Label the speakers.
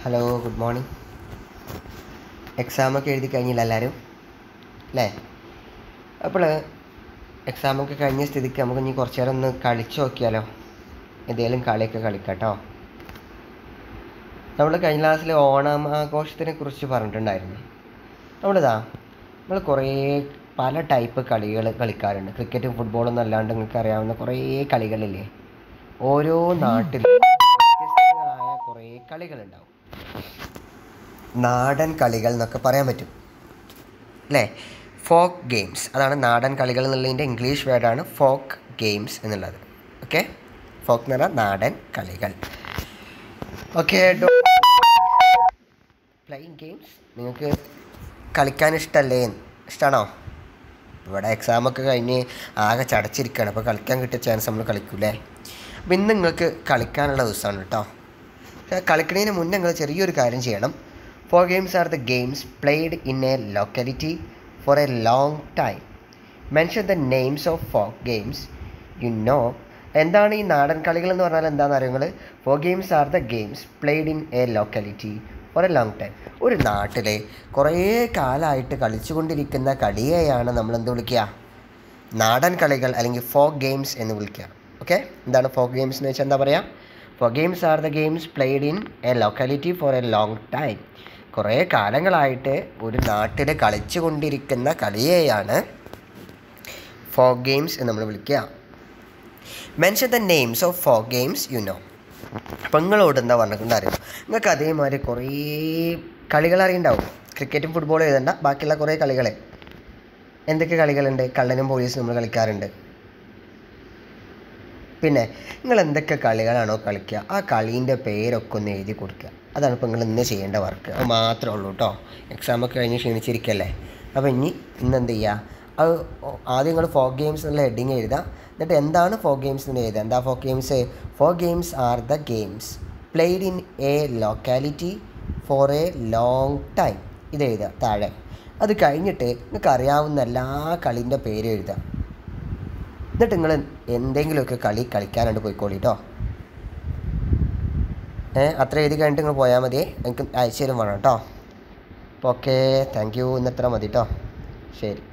Speaker 1: hello good morning എക്സാമൊക്കെ എഴുതി കഴിഞ്ഞില്ല എല്ലാവരും അല്ലേ അപ്പോൾ എക്സാമൊക്കെ കഴിഞ്ഞ സ്ഥിതിക്ക് നമുക്ക് ഇനി കുറച്ച് നേരം ഒന്ന് കളിച്ച് നോക്കിയാലോ എന്തെങ്കിലും കളിയൊക്കെ കളിക്കാട്ടോ നമ്മൾ കഴിഞ്ഞ ക്ലാസ്സിൽ ഓണം ആഘോഷത്തിനെ കുറിച്ച് പറഞ്ഞിട്ടുണ്ടായിരുന്നു നമ്മളിതാ നമ്മൾ കുറേ പല ടൈപ്പ് കളികൾ കളിക്കാറുണ്ട് ക്രിക്കറ്റും ഫുട്ബോളും അല്ലാണ്ട് നിങ്ങൾക്ക് അറിയാവുന്ന കുറേ കളികളില്ലേ ഓരോ നാട്ടിലും വ്യത്യസ്തങ്ങളായ കുറേ കളികളുണ്ടാവും നാടൻ കളികൾ എന്നൊക്കെ പറയാൻ പറ്റും അല്ലേ ഫോക്ക് ഗെയിംസ് അതാണ് നാടൻ കളികൾ എന്നുള്ളതിൻ്റെ ഇംഗ്ലീഷ് വേർഡാണ് ഫോക്ക് ഗെയിംസ് എന്നുള്ളത് ഓക്കെ ഫോക്ക് എന്ന് പറഞ്ഞാൽ നാടൻ കളികൾ ഓക്കെ പ്ലേയിങ് ഗെയിംസ് നിങ്ങൾക്ക് കളിക്കാൻ ഇഷ്ടമല്ലേ ഇഷ്ടമാണോ ഇവിടെ എക്സാമൊക്കെ കഴിഞ്ഞ് ആകെ ചടച്ചിരിക്കുകയാണ് അപ്പോൾ കളിക്കാൻ കിട്ടിയ ചാൻസ് നമ്മൾ കളിക്കൂലേ അപ്പോൾ ഇന്ന് നിങ്ങൾക്ക് കളിക്കാനുള്ള ദിവസമാണ് കേട്ടോ പക്ഷേ കളിക്കുന്നതിന് മുന്നേ നിങ്ങൾ ചെറിയൊരു കാര്യം ചെയ്യണം for games are the games played in a locality for a long time mention the names of folk games you know എന്താണ് ഈ നാടൻ കളികൾ എന്ന് പറഞ്ഞാൽ എന്താണെന്ന് അറിയുന്നത് for games are the games played in a locality for a long time ഒരു നാട്ടിലെ കുറേ കാലമായിട്ട് കളിച്ചുകൊണ്ടിരിക്കുന്ന കളിയെയാണ് നമ്മൾ എന്ത് വിളിക്കുക നാടൻ കളികൾ അല്ലെങ്കിൽ ഫോക്ക് ഗെയിംസ് എന്ന് വിളിക്കുക ഓക്കെ എന്താണ് ഫോക്ക് ഗെയിംസ് എന്ന് വെച്ചാൽ എന്താ പറയുക folk games are the games played in a locality for a long time കുറേ കാലങ്ങളായിട്ട് ഒരു നാട്ടിൽ കളിച്ചുകൊണ്ടിരിക്കുന്ന കളിയെയാണ് ഫോക്ക് ഗെയിംസ് എന്ന് നമ്മൾ വിളിക്കുക mention the names of folk games you know അപ്പം നിങ്ങളോട് എന്താ പറഞ്ഞിട്ടുണ്ടായിരുന്നു നിങ്ങൾക്ക് അതേമാതിരി കുറേ കളികൾ അറിയുണ്ടാവും ക്രിക്കറ്റും ഫുട്ബോളും എഴുതണ്ട ബാക്കിയുള്ള കുറേ കളികൾ എന്തൊക്കെ കളികളുണ്ട് കള്ളനും പോലീസും നമ്മൾ കളിക്കാറുണ്ട് പിന്നെ നിങ്ങൾ എന്തൊക്കെ കളികളാണോ കളിക്കുക ആ കളീൻ്റെ പേരൊക്കെ ഒന്ന് എഴുതി കൊടുക്കുക അതാണ് ഇപ്പോൾ നിങ്ങൾ ഇന്ന് ചെയ്യേണ്ട വർക്ക് അത് മാത്രമേ ഉള്ളൂ കേട്ടോ എക്സാമൊക്കെ കഴിഞ്ഞ് ക്ഷീണിച്ചിരിക്കല്ലേ അപ്പോൾ ഇനി ഇന്ന് എന്ത് ചെയ്യുക അത് ആദ്യം നിങ്ങൾ ഫോക്ക് ഗെയിംസ് എന്നുള്ള ഹെഡിങ് എഴുതുക എന്നിട്ട് എന്താണ് ഫോക്ക് ഗെയിംസ് എന്ന് എഴുതുക എന്താ folk games folk games are the games played in a locality for a long time ഇത് എഴുതുക താഴെ അത് കഴിഞ്ഞിട്ട് നിങ്ങൾക്ക് അറിയാവുന്ന എല്ലാ കളീൻ്റെ പേര് എഴുതുക എന്നിട്ട് നിങ്ങൾ എന്തെങ്കിലുമൊക്കെ കളി കളിക്കാനായിട്ട് പോയിക്കോളി കേട്ടോ ഏ അത്ര എഴുതി കഴിഞ്ഞിട്ട് നിങ്ങൾ പോയാൽ മതി എനിക്ക് അയച്ചു തരും വേണം കേട്ടോ അപ്പോൾ ഓക്കെ താങ്ക് യു ഇന്നത്ര മതി കേട്ടോ ശരി